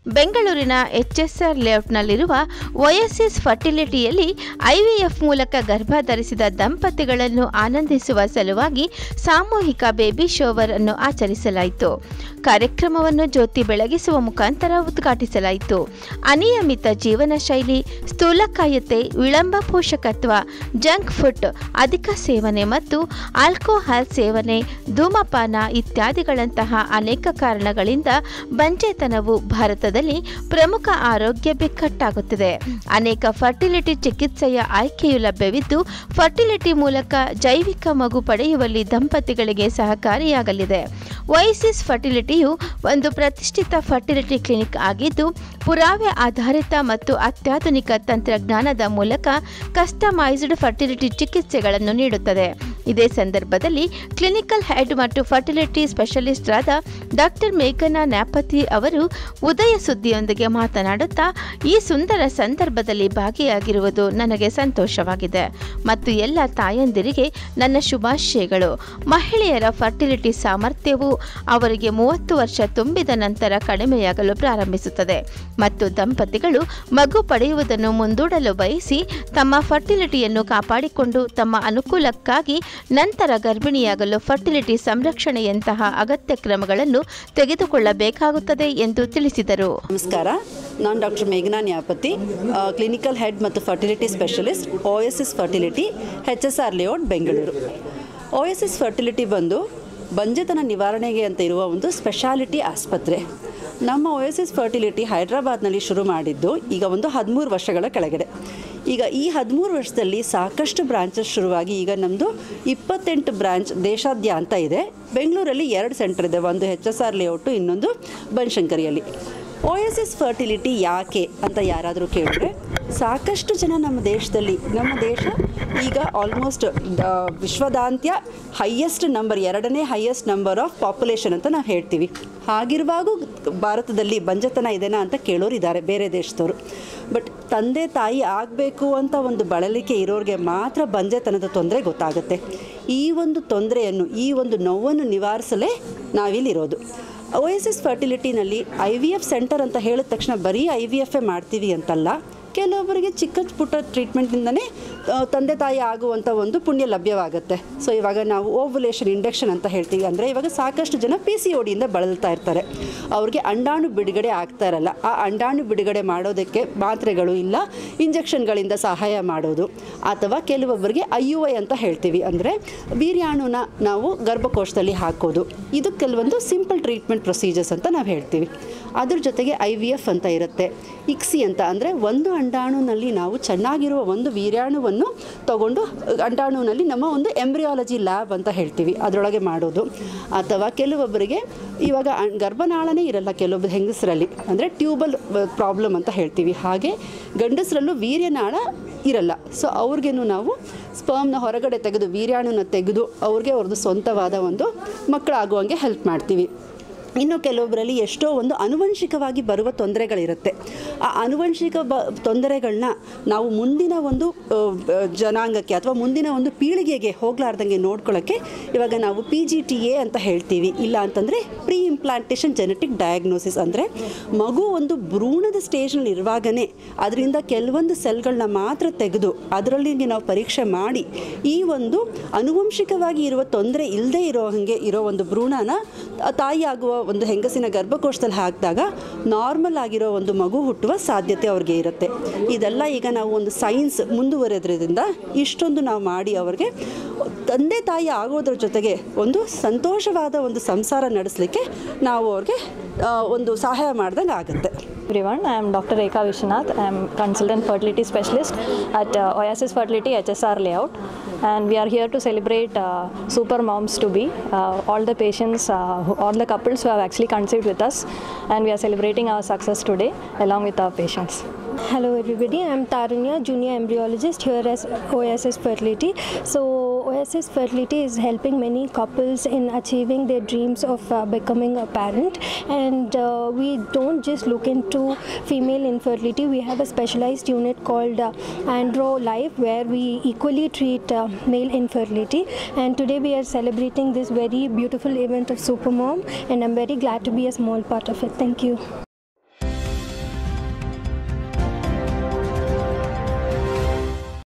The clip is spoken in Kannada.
ಬೆಂಗಳೂರಿನ ಎಚ್ಎಸ್ಆರ್ ಲೇಔಟ್ನಲ್ಲಿರುವ ಒಯಸಿಸ್ ಫರ್ಟಿಲಿಟಿಯಲ್ಲಿ ಐವಿಎಫ್ ಮೂಲಕ ಗರ್ಭ ಧರಿಸಿದ ದಂಪತಿಗಳನ್ನು ಆನಂದಿಸುವ ಸಲುವಾಗಿ ಸಾಮೂಹಿಕ ಬೇಬಿ ಶೋವರ್ ಅನ್ನು ಆಚರಿಸಲಾಯಿತು ಕಾರ್ಯಕ್ರಮವನ್ನು ಜ್ಯೋತಿ ಬೆಳಗಿಸುವ ಮುಖಾಂತರ ಉದ್ಘಾಟಿಸಲಾಯಿತು ಅನಿಯಮಿತ ಜೀವನ ಶೈಲಿ ಸ್ಥೂಲಕಾಯತೆ ವಿಳಂಬ ಪೋಷಕತ್ವ ಜಂಕ್ ಫುಡ್ ಅಧಿಕ ಸೇವನೆ ಮತ್ತು ಆಲ್ಕೋಹಾಲ್ ಸೇವನೆ ಧೂಮಪಾನ ಇತ್ಯಾದಿಗಳಂತಹ ಅನೇಕ ಕಾರಣಗಳಿಂದ ಬಂಜೆತನವು ಭಾರತದಲ್ಲಿ ಪ್ರಮುಖ ಆರೋಗ್ಯ ಬಿಕ್ಕಟ್ಟಾಗುತ್ತಿದೆ ಅನೇಕ ಫರ್ಟಿಲಿಟಿ ಚಿಕಿತ್ಸೆಯ ಆಯ್ಕೆಯು ಲಭ್ಯವಿದ್ದು ಫರ್ಟಿಲಿಟಿ ಮೂಲಕ ಜೈವಿಕ ಮಗು ಪಡೆಯುವಲ್ಲಿ ದಂಪತಿಗಳಿಗೆ ಸಹಕಾರಿಯಾಗಲಿದೆ ವೈಸಿಸ್ ಫರ್ಟಿಲಿಟಿಯು ಒಂದು ಪ್ರತಿಷ್ಠಿತ ಫರ್ಟಿಲಿಟಿ ಕ್ಲಿನಿಕ್ ಆಗಿದ್ದು ಪುರಾವೆ ಆಧಾರಿತ ಮತ್ತು ಅತ್ಯಾಧುನಿಕ ತಂತ್ರಜ್ಞಾನದ ಮೂಲಕ ಕಸ್ಟಮೈಸ್ಡ್ ಫರ್ಟಿಲಿಟಿ ಚಿಕಿತ್ಸೆಗಳನ್ನು ನೀಡುತ್ತದೆ ಇದೇ ಸಂದರ್ಭದಲ್ಲಿ ಕ್ಲಿನಿಕಲ್ ಹೆಡ್ ಮತ್ತು ಫರ್ಟಿಲಿಟಿ ಸ್ಪೆಷಲಿಸ್ಟ್ ಆದ ಡಾಕ್ಟರ್ ಮೇಘನಾ ನ್ಯಾಪತಿ ಅವರು ಉದಯ ಸುದ್ದಿಯೊಂದಿಗೆ ಮಾತನಾಡುತ್ತಾ ಈ ಸುಂದರ ಸಂದರ್ಭದಲ್ಲಿ ಭಾಗಿಯಾಗಿರುವುದು ನನಗೆ ಸಂತೋಷವಾಗಿದೆ ಮತ್ತು ಎಲ್ಲ ತಾಯಂದಿರಿಗೆ ನನ್ನ ಶುಭಾಶಯಗಳು ಮಹಿಳೆಯರ ಫರ್ಟಿಲಿಟಿ ಸಾಮರ್ಥ್ಯವು ಅವರಿಗೆ ಮೂವತ್ತು ವರ್ಷ ತುಂಬಿದ ನಂತರ ಕಡಿಮೆಯಾಗಲು ಪ್ರಾರಂಭಿಸುತ್ತದೆ ಮತ್ತು ದಂಪತಿಗಳು ಮಗು ಪಡೆಯುವುದನ್ನು ಮುಂದೂಡಲು ಬಯಸಿ ತಮ್ಮ ಫರ್ಟಿಲಿಟಿಯನ್ನು ಕಾಪಾಡಿಕೊಂಡು ತಮ್ಮ ಅನುಕೂಲಕ್ಕಾಗಿ ನಂತರ ಗರ್ಭಿಣಿಯಾಗಲು ಫರ್ಟಿಲಿಟಿ ಸಂರಕ್ಷಣೆಯಂತಹ ಅಗತ್ಯ ಕ್ರಮಗಳನ್ನು ತೆಗೆದುಕೊಳ್ಳಬೇಕಾಗುತ್ತದೆ ಎಂದು ತಿಳಿಸಿದರು ನಮಸ್ಕಾರ ನಾನು ಡಾಕ್ಟರ್ ಮೇಘನಾ ನ್ಯಾಪತಿ ಕ್ಲಿನಿಕಲ್ ಹೆಡ್ ಮತ್ತು fertility specialist O S S fertility H S R layout Bengaluru O S S fertility ಬಂದು ಬಂಜೆತನ ನಿವಾರಣೆಗೆ ಅಂತ ಇರುವ ಒಂದು ಸ್ಪೆಷಾಲಿಟಿ ಆಸ್ಪತ್ರೆ ನಮ್ಮ ಒ ಎಸ್ ಎಸ್ ಫರ್ಟಿಲಿಟಿ ಹೈದ್ರಾಬಾದ್ನಲ್ಲಿ ಶುರು ಮಾಡಿದ್ದು ಈಗ ಒಂದು ಹದಿಮೂರು ವರ್ಷಗಳ ಕೆಳಗಡೆ ಈಗ ಈ ಹದಿಮೂರು ವರ್ಷದಲ್ಲಿ ಸಾಕಷ್ಟು ಬ್ರಾಂಚಸ್ ಶುರುವಾಗಿ ಈಗ ನಮ್ಮದು ಇಪ್ಪತ್ತೆಂಟು ಬ್ರಾಂಚ್ ದೇಶಾದ್ಯಂತ ಇದೆ ಬೆಂಗಳೂರಲ್ಲಿ ಎರಡು ಸೆಂಟರ್ ಇದೆ ಒಂದು ಎಚ್ ಎಸ್ ಆರ್ ಲೇಔಟು ಇನ್ನೊಂದು ಬನಶಂಕರಿಯಲ್ಲಿ ಒ ಎಸ್ ಎಸ್ ಫರ್ಟಿಲಿಟಿ ಯಾಕೆ ಅಂತ ಯಾರಾದರೂ ಕೇಳಿದ್ರೆ ಸಾಕಷ್ಟು ಜನ ನಮ್ಮ ದೇಶದಲ್ಲಿ ನಮ್ಮ ದೇಶ ಈಗ ಆಲ್ಮೋಸ್ಟ್ ವಿಶ್ವದಾಂತ್ಯ ಹೈಯೆಸ್ಟ್ ನಂಬರ್ ಎರಡನೇ ಹೈಯೆಸ್ಟ್ ನಂಬರ್ ಆಫ್ ಪಾಪ್ಯುಲೇಷನ್ ಅಂತ ನಾವು ಹೇಳ್ತೀವಿ ಹಾಗಿರುವಾಗೂ ಭಾರತದಲ್ಲಿ ಬಂಜತನ ಇದೆನಾ ಅಂತ ಕೇಳೋರು ಇದ್ದಾರೆ ಬೇರೆ ದೇಶದವರು ಬಟ್ ತಂದೆ ತಾಯಿ ಆಗಬೇಕು ಅಂತ ಒಂದು ಬಳಲಿಕೆ ಇರೋರಿಗೆ ಮಾತ್ರ ಬಂಜೆತನದ ತೊಂದರೆ ಗೊತ್ತಾಗುತ್ತೆ ಈ ಒಂದು ತೊಂದರೆಯನ್ನು ಈ ಒಂದು ನೋವನ್ನು ನಿವಾರಿಸಲೇ ನಾವಿಲ್ಲಿರೋದು ಒ ಎಸ್ ಎಸ್ ಫರ್ಟಿಲಿಟಿನಲ್ಲಿ ಐ ವಿ ಎಫ್ ಸೆಂಟರ್ ಅಂತ ಹೇಳಿದ ತಕ್ಷಣ ಬರೀ ಐ ವಿ ಎಫೇ ಮಾಡ್ತೀವಿ ಅಂತಲ್ಲ ಕೆಲವೊಬ್ಬರಿಗೆ ಚಿಕ್ಕ ಪುಟ್ಟ ಟ್ರೀಟ್ಮೆಂಟಿಂದನೇ ತಂದೆ ತಾಯಿ ಆಗುವಂಥ ಒಂದು ಪುಣ್ಯ ಲಭ್ಯವಾಗುತ್ತೆ ಸೊ ಇವಾಗ ನಾವು ಓವುಲೇಷನ್ ಇಂಡಕ್ಷನ್ ಅಂತ ಹೇಳ್ತೀವಿ ಅಂದರೆ ಇವಾಗ ಸಾಕಷ್ಟು ಜನ ಪಿ ಸಿ ಓಡಿಯಿಂದ ಬಳಲ್ತಾ ಇರ್ತಾರೆ ಅವ್ರಿಗೆ ಅಂಡಾಣು ಬಿಡುಗಡೆ ಆಗ್ತಾ ಇರಲ್ಲ ಆ ಅಂಡಾಣು ಬಿಡುಗಡೆ ಮಾಡೋದಕ್ಕೆ ಮಾತ್ರೆಗಳು ಇಲ್ಲ ಇಂಜೆಕ್ಷನ್ಗಳಿಂದ ಸಹಾಯ ಮಾಡೋದು ಅಥವಾ ಕೆಲವೊಬ್ಬರಿಗೆ ಐ ಯು ಐ ಅಂತ ಹೇಳ್ತೀವಿ ಅಂದರೆ ವೀರ್ಯಾಣುನ ನಾವು ಗರ್ಭಕೋಶದಲ್ಲಿ ಹಾಕೋದು ಇದು ಕೆಲವೊಂದು ಸಿಂಪಲ್ ಟ್ರೀಟ್ಮೆಂಟ್ ಪ್ರೊಸೀಜರ್ಸ್ ಅಂತ ನಾವು ಹೇಳ್ತೀವಿ ಅದ್ರ ಜೊತೆಗೆ ಐ ವಿ ಎಫ್ ಅಂತ ಇರುತ್ತೆ ಇಕ್ಸಿ ಅಂತ ಅಂದರೆ ಒಂದು ಅಂಡಾಣುನಲ್ಲಿ ನಾವು ಚೆನ್ನಾಗಿರುವ ಒಂದು ವೀರ್ಯಾಣುವನ್ನು ತಗೊಂಡು ಅಂಡಾಣುವಿನಲ್ಲಿ ನಮ್ಮ ಒಂದು ಎಂಬ್ರಿಯಾಲಜಿ ಲ್ಯಾಬ್ ಅಂತ ಹೇಳ್ತೀವಿ ಅದರೊಳಗೆ ಮಾಡೋದು ಅಥವಾ ಕೆಲವೊಬ್ಬರಿಗೆ ಇವಾಗ ಅಣ್- ಗರ್ಭನಾಳನೇ ಇರಲ್ಲ ಕೆಲವೊಬ್ಬರು ಹೆಂಗಸರಲ್ಲಿ ಅಂದರೆ ಟ್ಯೂಬಲ್ ಪ್ರಾಬ್ಲಮ್ ಅಂತ ಹೇಳ್ತೀವಿ ಹಾಗೆ ಗಂಡಸರಲ್ಲೂ ವೀರ್ಯನಾಳ ಇರಲ್ಲ ಸೊ ಅವ್ರಿಗೇನು ನಾವು ಸ್ಪರ್ಮ್ನ ಹೊರಗಡೆ ತೆಗೆದು ವೀರ್ಯಾಣುನ ತೆಗೆದು ಅವ್ರಿಗೆ ಅವ್ರದ್ದು ಸ್ವಂತವಾದ ಒಂದು ಮಕ್ಕಳಾಗುವಂಗೆ ಹೆಲ್ಪ್ ಮಾಡ್ತೀವಿ ಇನ್ನು ಕೆಲವೊಬ್ಬರಲ್ಲಿ ಎಷ್ಟೋ ಒಂದು ಆನುವಂಶಿಕವಾಗಿ ಬರುವ ತೊಂದರೆಗಳಿರುತ್ತೆ ಆ ಆನುವಂಶಿಕ ಬ ತೊಂದರೆಗಳನ್ನ ನಾವು ಮುಂದಿನ ಒಂದು ಆ, ಬ- ಜನಾಂಗಕ್ಕೆ ಅಥವಾ ಮುಂದಿನ ಒಂದು ಪೀಳಿಗೆಗೆ ಹೋಗ್ಲಾರ್ದಂಗೆ ನೋಡ್ಕೊಳ್ಳೋಕ್ಕೆ ಇವಾಗ ನಾವು ಪಿ ಜಿ ಟಿ ಎ ಅಂತ ಹೇಳ್ತೀವಿ ಇಲ್ಲ ಅಂತಂದರೆ ಪ್ರೀ ಇಂಪ್ಲಾಂಟೇಷನ್ ಜೆನೆಟಿಕ್ ಡಯಾಗ್ನೋಸಿಸ್ ಅಂದರೆ ಮಗು ಒಂದು ಭ್ರೂಣದ ಸ್ಟೇಜ್ನಲ್ಲಿ ಇರುವಾಗನೇ ಅದರಿಂದ ಕೆಲವೊಂದು ಸೆಲ್ಗಳನ್ನ ಮಾತ್ರ ತೆಗೆದು ಅದರಲ್ಲಿ ನಾವು ಪರೀಕ್ಷೆ ಮಾಡಿ ಈ ಒಂದು ಆನುವಂಶಿಕವಾಗಿ ಇರುವ ತೊಂದರೆ ಇಲ್ಲದೆ ಇರೋ ಹಾಗೆ ಇರೋ ಒಂದು ಭ್ರೂಣನ ತಾಯಿ ಆಗುವ ಒಂದು ಹೆಂಗಸಿನ ಗರ್ಭಕೋಶದಲ್ಲಿ ಹಾಕಿದಾಗ ನಾರ್ಮಲ್ ಆಗಿರೋ ಒಂದು ಮಗು ಹುಟ್ಟುವ ಸಾಧ್ಯತೆ ಅವ್ರಿಗೆ ಇರುತ್ತೆ ಇದೆಲ್ಲ ಈಗ ನಾವು ಒಂದು ಸೈನ್ಸ್ ಮುಂದುವರೆದ್ರಿಂದ ಇಷ್ಟೊಂದು ನಾವು ಮಾಡಿ ಅವ್ರಿಗೆ ತಂದೆ ತಾಯಿ ಆಗೋದ್ರ ಜೊತೆಗೆ ಒಂದು ಸಂತೋಷವಾದ ಒಂದು ಸಂಸಾರ ನಡೆಸಲಿಕ್ಕೆ ನಾವು ಅವ್ರಿಗೆ ಆ, ಒಂದು ಸಹಾಯ ಮಾಡ್ದಂಗೆ ಆಗುತ್ತೆ everyone. I am Dr. Rekha Vishwanath. I am consultant fertility specialist at uh, Oasis Fertility HSR layout, and we are here to celebrate uh, super moms to be uh, all the patients, uh, who, all the couples who have actually conceived with us, and we are celebrating our success today along with our patients. Hello everybody, I am Tarunya, junior embryologist here at OSS Fertility. So OSS Fertility is helping many couples in achieving their dreams of uh, becoming a parent and uh, we don't just look into female infertility, we have a specialized unit called uh, Andro Life where we equally treat uh, male infertility and today we are celebrating this very beautiful event of Supermom and I'm very glad to be a small part of it. Thank you.